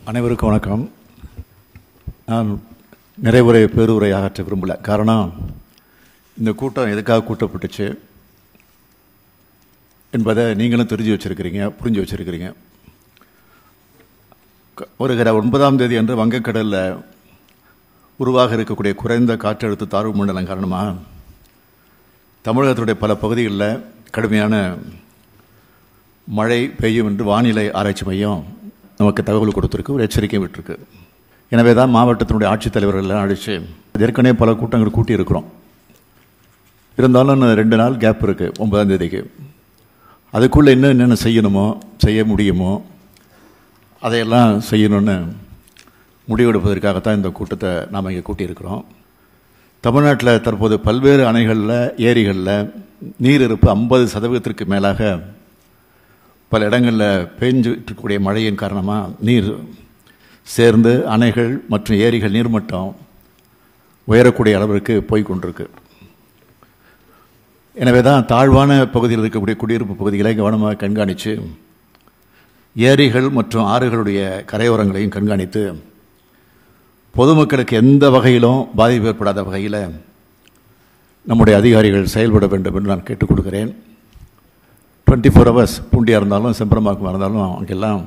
அனைவருக்கும் வணக்கம் நான் நிறைவுரை பேருரை ஆற்ற விரும்பல காரணம் இந்த கூட்டம் எதுக்காக கூட்டப்பட்டுச்சு என்பதை நீங்களும் தெரிஞ்சு வச்சிருக்கிறீங்க புரிஞ்சு வச்சிருக்கிறீங்க க- வருகிற ஒன்பதாம் தேதி அன்று வங்கக்கடலில் உருவாக இருக்கக்கூடிய குறைந்த காற்றழுத்த தாழ்வு மண்டலம் காரணமாக தமிழகத்துடைய பல பகுதிகளில் கடுமையான மழை பெய்யும் என்று வானிலை ஆராய்ச்சி மையம் நமக்கு தகவல் கொடுத்துருக்கு ஒரு எச்சரிக்கை விட்டிருக்கு எனவே தான் மாவட்டத்தினுடைய ஆட்சித்தலைவர்கள் எல்லாம் அழைச்சு ஏற்கனவே பல கூட்டங்கள் கூட்டி இருக்கிறோம் இருந்தாலும் இன்னும் ரெண்டு நாள் கேப் இருக்குது ஒன்பதாம் தேதிக்கு அதுக்குள்ளே இன்னும் என்னென்ன செய்யணுமோ செய்ய முடியுமோ அதையெல்லாம் செய்யணும்னு முடிவெடுப்பதற்காகத்தான் இந்த கூட்டத்தை நாம் இங்கே கூட்டியிருக்கிறோம் தமிழ்நாட்டில் தற்போது பல்வேறு அணைகளில் ஏரிகளில் நீர் இருப்பு ஐம்பது சதவீதத்திற்கு மேலாக பல இடங்களில் பெஞ்சிருக்கக்கூடிய மழையின் காரணமாக நீர் சேர்ந்து அணைகள் மற்றும் ஏரிகள் நீர்மட்டம் உயரக்கூடிய அளவிற்கு போய் கொண்டிருக்கு எனவே தான் தாழ்வான பகுதியில் இருக்கக்கூடிய குடியிருப்பு பகுதிகளை கவனமாக கண்காணித்து ஏரிகள் மற்றும் ஆறுகளுடைய கரையோரங்களையும் கண்காணித்து பொதுமக்களுக்கு எந்த வகையிலும் பாதிப்பு ஏற்படாத வகையில் நம்முடைய அதிகாரிகள் செயல்பட வேண்டும் என்று நான் கேட்டுக் கொடுக்கிறேன் டுவெண்ட்டி ஃபோர் ஹவர்ஸ் பூண்டியாக இருந்தாலும் செம்பரமாக்கமாக இருந்தாலும் அங்கெல்லாம்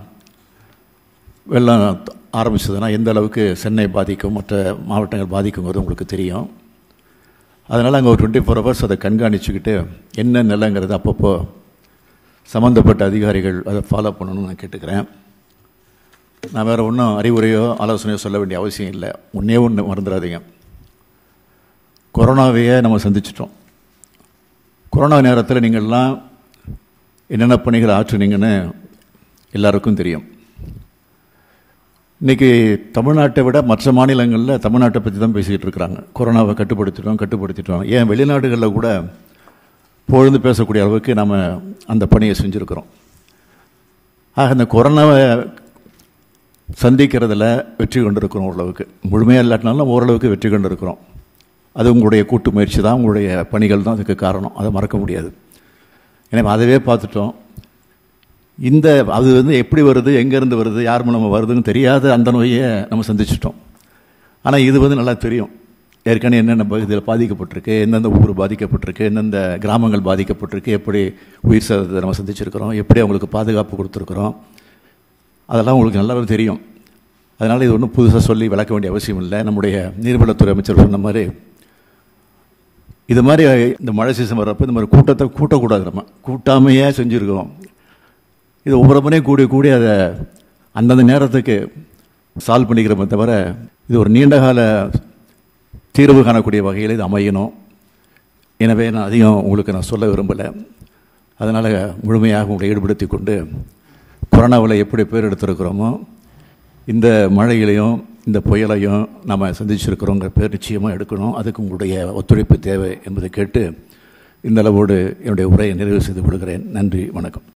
வெள்ளம் ஆரம்பிச்சதுன்னா எந்த அளவுக்கு சென்னை பாதிக்கும் மற்ற மாவட்டங்கள் பாதிக்குங்கிறது உங்களுக்கு தெரியும் அதனால் அங்கே ஒரு டுவெண்ட்டி ஃபோர் ஹவர்ஸ் அதை கண்காணிச்சுக்கிட்டு என்ன நிலைங்கிறது அப்பப்போ சம்மந்தப்பட்ட அதிகாரிகள் அதை ஃபாலோ பண்ணணும்னு நான் கேட்டுக்கிறேன் நான் வேறு ஒன்றும் அறிவுரையோ ஆலோசனையோ சொல்ல வேண்டிய அவசியம் இல்லை ஒன்றே ஒன்று மறந்துடாதீங்க கொரோனாவையே நம்ம சந்திச்சிட்டோம் கொரோனா நேரத்தில் நீங்கள்லாம் என்னென்ன பணிகள் ஆற்றுனீங்கன்னு எல்லாருக்கும் தெரியும் இன்றைக்கி தமிழ்நாட்டை விட மற்ற மாநிலங்களில் தமிழ்நாட்டை பற்றி தான் பேசிக்கிட்டு இருக்கிறாங்க கொரோனாவை கட்டுப்படுத்திட்டோம் கட்டுப்படுத்திட்டோம் ஏன் வெளிநாடுகளில் கூட பொழுது பேசக்கூடிய அளவுக்கு நம்ம அந்த பணியை செஞ்சுருக்கிறோம் ஆக இந்த கொரோனாவை சந்திக்கிறதுல வெற்றி கொண்டிருக்கிறோம் ஓரளவுக்கு முழுமையாக இல்லாட்டினாலும் ஓரளவுக்கு வெற்றி கொண்டிருக்கிறோம் அது உங்களுடைய கூட்டு முயற்சி தான் உங்களுடைய பணிகள் தான் அதுக்கு காரணம் அதை மறக்க முடியாது எனவே அதவே பார்த்துட்டோம் இந்த அது வந்து எப்படி வருது எங்கேருந்து வருது யார் மூலமாக வருதுன்னு தெரியாத அந்த நோயை நம்ம சந்திச்சிட்டோம் ஆனால் இது வந்து நல்லா தெரியும் ஏற்கனவே என்னென்ன பகுதியில் பாதிக்கப்பட்டிருக்கு எந்தெந்த ஊர் பாதிக்கப்பட்டிருக்கு எந்தெந்த கிராமங்கள் பாதிக்கப்பட்டிருக்கு எப்படி உயிர் சேதத்தை நம்ம சந்திச்சிருக்கிறோம் எப்படி அவங்களுக்கு பாதுகாப்பு கொடுத்துருக்குறோம் அதெல்லாம் உங்களுக்கு நல்லாவே தெரியும் அதனால் இது ஒன்றும் புதுசாக சொல்லி விளக்க வேண்டிய அவசியம் இல்லை நம்முடைய நீர்வளத்துறை அமைச்சர் சொன்ன மாதிரி இது மாதிரி இந்த மழை சீசன் வர்றப்போ இந்த மாதிரி கூட்டத்தை கூட்டக்கூடாது நம்ம கூட்டாமையே செஞ்சுருக்கோம் இது ஒவ்வொரு முறையும் கூடி கூடி அதை அந்தந்த நேரத்துக்கு சால்வ் பண்ணிக்கிறோமே தவிர இது ஒரு நீண்டகால தீர்வு காணக்கூடிய வகையில் இது அமையணும் எனவே நான் அதிகம் உங்களுக்கு நான் சொல்ல விரும்பலை அதனால் முழுமையாக உங்களை ஈடுபடுத்தி கொண்டு கொரோனாவில் எப்படி பேர் எடுத்திருக்கிறோமோ இந்த மழையிலையும் இந்த புயலையும் நம்ம சந்திச்சிருக்கிறோங்கிற பேர் நிச்சயமாக எடுக்கணும் அதுக்கு உங்களுடைய ஒத்துழைப்பு தேவை என்பதை கேட்டு இந்த அளவோடு என்னுடைய உரையை நிறைவு செய்து கொள்கிறேன் நன்றி வணக்கம்